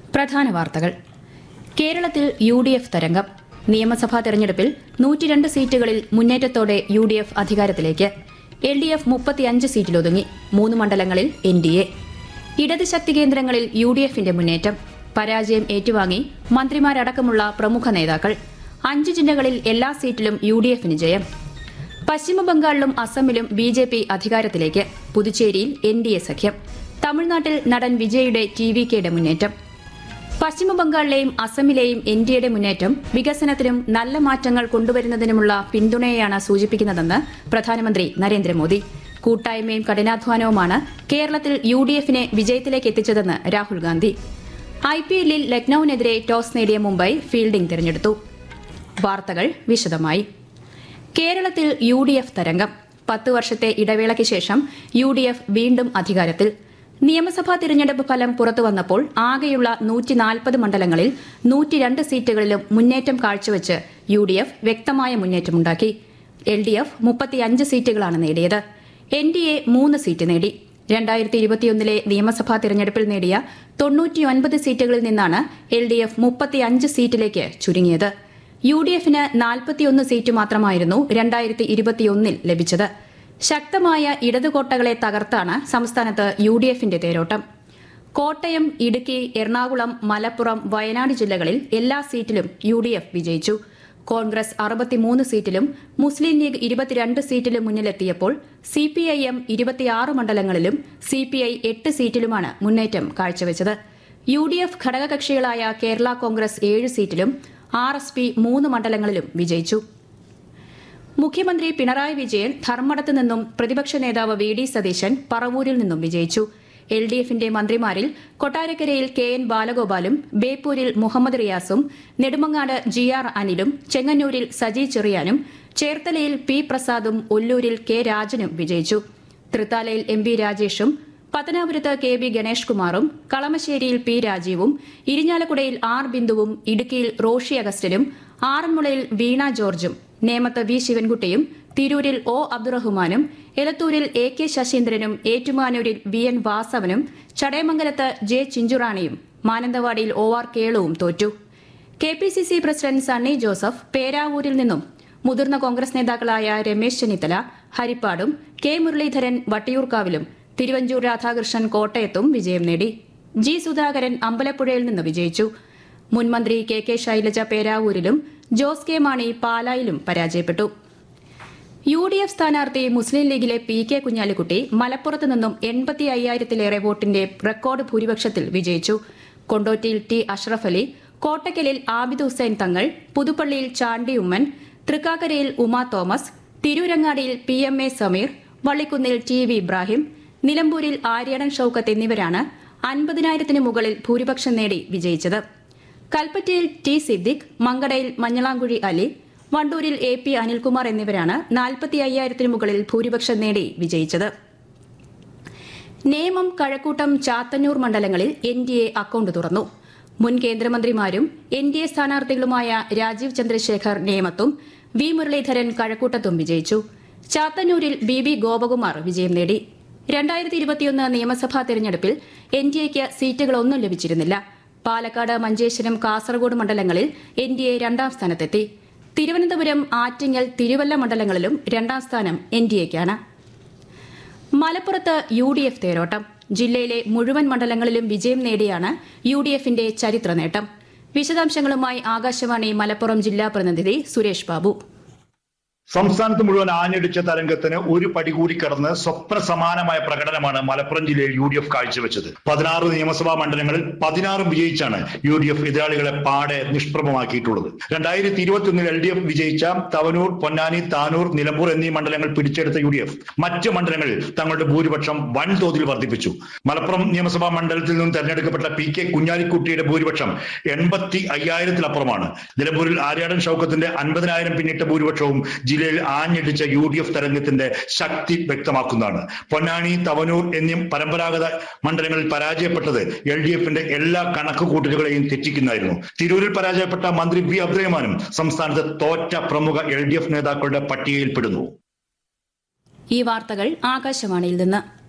പ്രധാന വാർത്തകൾ കേരളത്തിൽ യു ഡി എഫ് തരംഗം നിയമസഭാ തെരഞ്ഞെടുപ്പിൽ നൂറ്റിരണ്ട് സീറ്റുകളിൽ മുന്നേറ്റത്തോടെ യു ഡി എഫ് അധികാരത്തിലേക്ക് എൽ ഡി എഫ് മുപ്പത്തിയഞ്ച് സീറ്റിലൊതുങ്ങി മൂന്ന് മണ്ഡലങ്ങളിൽ എൻ ഡി എ ഇടത് ശക്തി കേന്ദ്രങ്ങളിൽ യു ഡി എഫിന്റെ മുന്നേറ്റം പരാജയം ഏറ്റുവാങ്ങി മന്ത്രിമാരടക്കമുള്ള പ്രമുഖ നേതാക്കൾ അഞ്ച് ജില്ലകളിൽ എല്ലാ സീറ്റിലും യു ഡി എഫിന് ജയം പശ്ചിമബംഗാളിലും അസമിലും ബി ജെ പി അധികാരത്തിലേക്ക് പുതുച്ചേരിയിൽ എൻ ഡി എ സഖ്യം തമിഴ്നാട്ടിൽ നടൻ വിജയുടെ ടി വി കെയുടെ മുന്നേറ്റം പശ്ചിമബംഗാളിലെയും അസമിലെയും എൻ ഡി എയുടെ മുന്നേറ്റം വികസനത്തിനും നല്ല മാറ്റങ്ങൾ കൊണ്ടുവരുന്നതിനുമുള്ള പിന്തുണയെയാണ് സൂചിപ്പിക്കുന്നതെന്ന് പ്രധാനമന്ത്രി നരേന്ദ്രമോദി കൂട്ടായ്മയും കഠിനാധ്വാനവുമാണ് കേരളത്തിൽ യു ഡി എഫിനെ വിജയത്തിലേക്ക് എത്തിച്ചതെന്ന് രാഹുൽ ഗാന്ധി ഐ പി എല്ലിൽ ലക്നൌവിനെതിരെ ടോസ് നേടിയ മുംബൈ ഫീൽഡിംഗ് തിരഞ്ഞെടുത്തു വാർത്തകൾ വിശദമായി കേരളത്തിൽ യു ഡി എഫ് തരംഗം പത്ത് വർഷത്തെ ഇടവേളയ്ക്ക് ശേഷം യു ഡി എഫ് വീണ്ടും അധികാരത്തിൽ നിയമസഭാ തിരഞ്ഞെടുപ്പ് ഫലം പുറത്തുവന്നപ്പോൾ ആകെയുള്ള നൂറ്റി നാൽപ്പത് മണ്ഡലങ്ങളിൽ നൂറ്റിരണ്ട് സീറ്റുകളിലും മുന്നേറ്റം കാഴ്ചവെച്ച് യു ഡി എഫ് വ്യക്തമായ മുന്നേറ്റമുണ്ടാക്കി എൽ ഡി എഫ് മുപ്പത്തിയഞ്ച് സീറ്റുകളാണ് നേടിയത് എൻ ഡി എ മൂന്ന് സീറ്റ് നേടി രണ്ടായിരത്തി ഇരുപത്തിയൊന്നിലെ നിയമസഭാ തിരഞ്ഞെടുപ്പിൽ നേടിയ തൊണ്ണൂറ്റിയൊൻപത് സീറ്റുകളിൽ നിന്നാണ് എൽ ഡി എഫ് മുപ്പത്തിയഞ്ച് സീറ്റിലേക്ക് ചുരുങ്ങിയത് യു ഡി എഫിന് നാൽപ്പത്തിയൊന്ന് സീറ്റ് മാത്രമായിരുന്നു രണ്ടായിരത്തി ഇരുപത്തിയൊന്നിൽ ലഭിച്ചത് ശക്തമായ ഇടതുകോട്ടകളെ തകർത്താണ് സംസ്ഥാനത്ത് യു ഡി എഫിന്റെ തേരോട്ടം കോട്ടയം ഇടുക്കി എറണാകുളം മലപ്പുറം വയനാട് ജില്ലകളിൽ എല്ലാ സീറ്റിലും യു ഡി എഫ് വിജയിച്ചു കോൺഗ്രസ് അറുപത്തിമൂന്ന് സീറ്റിലും മുസ്ലിം ലീഗ് ഇരുപത്തിരണ്ട് സീറ്റിലും മുന്നിലെത്തിയപ്പോൾ സി പി ഐ എം ഇരുപത്തിയാറ് മണ്ഡലങ്ങളിലും സി പി ഐ എട്ട് സീറ്റിലുമാണ് മുന്നേറ്റം കാഴ്ചവെച്ചത് യു ഡി എഫ് ഘടകകക്ഷികളായ കേരള കോൺഗ്രസ് ഏഴ് സീറ്റിലും ആർ എസ് പി മൂന്ന് മണ്ഡലങ്ങളിലും വിജയിച്ചു മുഖ്യമന്ത്രി പിണറായി വിജയൻ ധർമ്മടത്ത് നിന്നും പ്രതിപക്ഷ നേതാവ് വി ഡി സതീശൻ പറവൂരിൽ നിന്നും വിജയിച്ചു എൽ ഡി എഫിന്റെ മന്ത്രിമാരിൽ കൊട്ടാരക്കരയിൽ കെ എൻ ബാലഗോപാലും ബേപ്പൂരിൽ മുഹമ്മദ് റിയാസും നെടുമങ്ങാട് ജി ആർ അനിലും ചെങ്ങന്നൂരിൽ സജി ചെറിയാനും ചേർത്തലയിൽ പി പ്രസാദും ഒല്ലൂരിൽ കെ രാജനും വിജയിച്ചു തൃത്താലയിൽ എം വി രാജേഷും പത്തനാപുരത്ത് കെ ബി ഗണേഷ് കുമാറും കളമശ്ശേരിയിൽ പി രാജീവും ഇരിഞ്ഞാലക്കുടയിൽ ആർ ബിന്ദുവും ഇടുക്കിയിൽ റോഷി അഗസ്റ്റനും ആറന്മുളയിൽ വീണ ജോർജും നേമത്ത് വി ശിവൻകുട്ടിയും തിരൂരിൽ ഒ അബ്ദുറഹ്മാനും എലത്തൂരിൽ എ കെ ശശീന്ദ്രനും ഏറ്റുമാനൂരിൽ വി എൻ വാസവനും ചടയമംഗലത്ത് ജെ ചിഞ്ചുറാണിയും മാനന്തവാടിയിൽ ഒ ആർ കേളുവും തോറ്റു K P C C president Sunny Joseph പേരാവൂരിൽ നിന്നും മുതിർന്ന കോൺഗ്രസ് നേതാക്കളായ രമേശ് ചെന്നിത്തല ഹരിപ്പാടും കെ മുരളീധരൻ വട്ടിയൂർക്കാവിലും തിരുവഞ്ചൂർ രാധാകൃഷ്ണൻ കോട്ടയത്തും വിജയം നേടി ജി സുധാകരൻ അമ്പലപ്പുഴയിൽ നിന്ന് വിജയിച്ചു മുൻമന്ത്രി കെ കെ ശൈലജ പേരാവൂരിലും ജോസ് കെ മാണി പാലായിലും പരാജയപ്പെട്ടു യു ഡി എഫ് സ്ഥാനാർത്ഥി മുസ്ലിം ലീഗിലെ പി കെ കുഞ്ഞാലിക്കുട്ടി മലപ്പുറത്ത് നിന്നും എൺപത്തി അയ്യായിരത്തിലേറെ വോട്ടിന്റെ റെക്കോർഡ് ഭൂരിപക്ഷത്തിൽ വിജയിച്ചു കൊണ്ടോട്ടിയിൽ ടി അഷ്റഫ് അലി കോട്ടക്കലിൽ ആബിദ് ഹുസൈൻ തങ്ങൾ പുതുപ്പള്ളിയിൽ ചാണ്ടി ഉമ്മൻ തൃക്കാക്കരയിൽ ഉമാ തോമസ് തിരൂരങ്ങാടിയിൽ പി എം എ സമീർ വള്ളിക്കുന്നിൽ ടി വി ഇബ്രാഹിം നിലമ്പൂരിൽ ആര്യാടൻ ഷൌക്കത്ത് എന്നിവരാണ് അൻപതിനായിരത്തിന് മുകളിൽ ഭൂരിപക്ഷം നേടി വിജയിച്ചത് കൽപ്പറ്റയിൽ ടി സിദ്ദിഖ് മങ്കടയിൽ മഞ്ഞളാങ്കുഴി അലി വണ്ടൂരിൽ എ പി അനിൽകുമാർ എന്നിവരാണ് നാൽപ്പത്തി അയ്യായിരത്തിന് മുകളിൽ ഭൂരിപക്ഷം നേടി വിജയിച്ചത് നേമം കഴക്കൂട്ടം ചാത്തന്നൂർ മണ്ഡലങ്ങളിൽ എൻ ഡി എ അക്കൌണ്ട് തുറന്നു മുൻ കേന്ദ്രമന്ത്രിമാരും എൻ ഡി എ സ്ഥാനാർത്ഥികളുമായ രാജീവ് ചന്ദ്രശേഖർ നേമത്തും വി മുരളീധരൻ കഴക്കൂട്ടത്തും വിജയിച്ചു ചാത്തന്നൂരിൽ ബി ബി ഗോപകുമാർ വിജയം നേടി രണ്ടായിരത്തി ഇരുപത്തിയൊന്ന് നിയമസഭാ തെരഞ്ഞെടുപ്പിൽ എൻ ഡി എക്ക് സീറ്റുകളൊന്നും ലഭിച്ചിരുന്നില്ല പാലക്കാട് മഞ്ചേശ്വരം കാസർഗോഡ് മണ്ഡലങ്ങളിൽ എൻ ഡി എ രണ്ടാം സ്ഥാനത്തെത്തി തിരുവനന്തപുരം ആറ്റിങ്ങൽ തിരുവല്ല മണ്ഡലങ്ങളിലും രണ്ടാം സ്ഥാനം എൻ ഡി എക്കാണ് മലപ്പുറത്ത് യു ഡി എഫ് തേരോട്ടം ജില്ലയിലെ മുഴുവൻ മണ്ഡലങ്ങളിലും വിജയം നേടിയാണ് യു ഡി എഫിന്റെ ചരിത്ര നേട്ടം വിശദാംശങ്ങളുമായി ആകാശവാണി മലപ്പുറം ജില്ലാ പ്രതിനിധി സുരേഷ് ബാബു സംസ്ഥാനത്ത് മുഴുവൻ ആഞ്ഞടിച്ച തരംഗത്തിന് ഒരു പടി കൂടി കടന്ന് സ്വപ്ന സമാനമായ പ്രകടനമാണ് മലപ്പുറം ജില്ലയിൽ യു ഡി എഫ് കാഴ്ചവെച്ചത് പതിനാറ് നിയമസഭാ മണ്ഡലങ്ങളിൽ പതിനാറും വിജയിച്ചാണ് യു ഡി എഫ് എതിരാളികളെ പാടെ നിഷ്പ്രഭമാക്കിയിട്ടുള്ളത് രണ്ടായിരത്തി ഇരുപത്തിയൊന്നിൽ എൽ ഡി എഫ് വിജയിച്ച തവനൂർ പൊന്നാനി താനൂർ നിലമ്പൂർ എന്നീ മണ്ഡലങ്ങൾ പിടിച്ചെടുത്ത യു ഡി എഫ് മറ്റ് മണ്ഡലങ്ങളിൽ തങ്ങളുടെ ഭൂരിപക്ഷം വൻതോതിൽ വർദ്ധിപ്പിച്ചു മലപ്പുറം നിയമസഭാ മണ്ഡലത്തിൽ നിന്നും തെരഞ്ഞെടുക്കപ്പെട്ട പി കെ കുഞ്ഞാലിക്കുട്ടിയുടെ ഭൂരിപക്ഷം എൺപത്തി അയ്യായിരത്തിലപ്പുറമാണ് നിലമ്പൂരിൽ ആര്യാടൻ ഷൌക്കത്തിന്റെ അൻപതിനായിരം പിന്നിട്ട ഭൂരിപക്ഷവും ജില്ലയിൽ ആഞ്ഞടിച്ച യു ഡി എഫ് തരംഗത്തിന്റെ ശക്തി വ്യക്തമാക്കുന്നതാണ് പൊന്നാനി തവനൂർ എന്നീ പരമ്പരാഗത മണ്ഡലങ്ങളിൽ പരാജയപ്പെട്ടത് എൽ ഡി എഫിന്റെ എല്ലാ കണക്കുകൂട്ടലുകളെയും തെറ്റിക്കുന്നതായിരുന്നു തിരൂരിൽ പരാജയപ്പെട്ട മന്ത്രി വി അബ്ദുറഹ്മാനും സംസ്ഥാനത്ത് തോറ്റ പ്രമുഖ എൽ ഡി എഫ് നേതാക്കളുടെ പട്ടികയിൽപ്പെടുന്നു ഈ വാർത്തകൾ ആകാശവാണിയിൽ നിന്ന്